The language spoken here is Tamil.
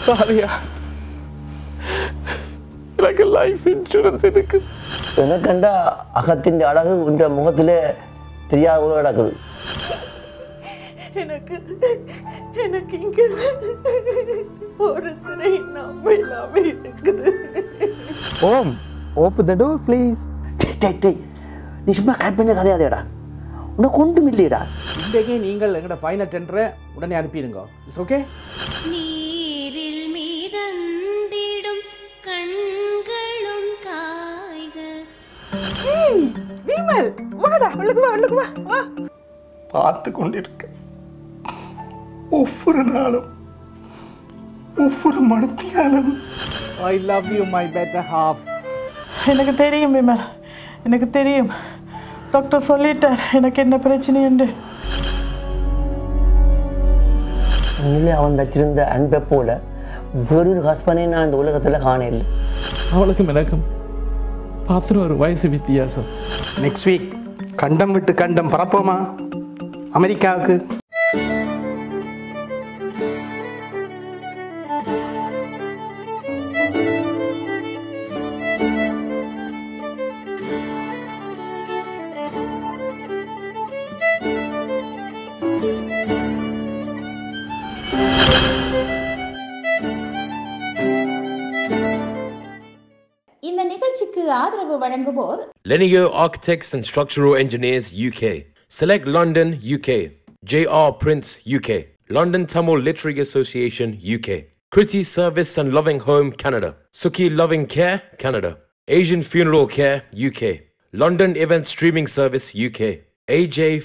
சாரியா எனக்கு லைஃப் இன்சூரன்ஸ் இருக்கு எனக்கண்டா அகத்தின் அழகு உன்ற முகத்திலே தெரியாத போல கிடக்குது எனக்கு எனக்கு இங்க ஒருத்தரை நம்ப இல்லாம இருக்குது ஓம் ஓப்பன் த டோர் ப்ளீஸ் டேய், டேய், டேய். நீ சும்மா கற்பனை கதையாதேடா உனக்கு ஒன்றும் இல்லையடா இன்றைக்கே நீங்கள் எங்களோட ஃபைனல் டெண்டரை உடனே அனுப்பிடுங்க இட்ஸ் ஓகே நீரில் மீதந்திடும் கண்களும் காய்கள் விமல் வாடா உள்ளுக்கு வா உள்ளுக்கு வா வா பார்த்து கொண்டிருக்கேன் ஒவ்வொரு நாளும் ஒவ்வொரு மனத்தியாலும் I love you my better half எனக்கு தெரியும் விமல் எனக்கு தெரியும் டாக்டர் சொல்லிட்டார் எனக்கு என்ன பிரச்சனை என்று உண்மையிலே அவன் வச்சிருந்த அன்பை போல வேறொரு ஹஸ்பண்டை நான் இந்த உலகத்தில் காண இல்லை அவளுக்கும் எனக்கும் பார்த்துட்டு ஒரு வயசு வித்தியாசம் நெக்ஸ்ட் வீக் கண்டம் விட்டு கண்டம் பறப்போமா அமெரிக்காவுக்கு இந்த நிகழ்ச்சிக்கு ஆதரவு வழங்குவோர் Lenio Architects and Structural Engineers UK. Select London, UK. JR Prince, UK. London Tamil Literary Association, UK. Kriti Service and Loving Home, Canada. Suki Loving Care, Canada. Asian Funeral Care, UK. London Event Streaming Service, UK. AJ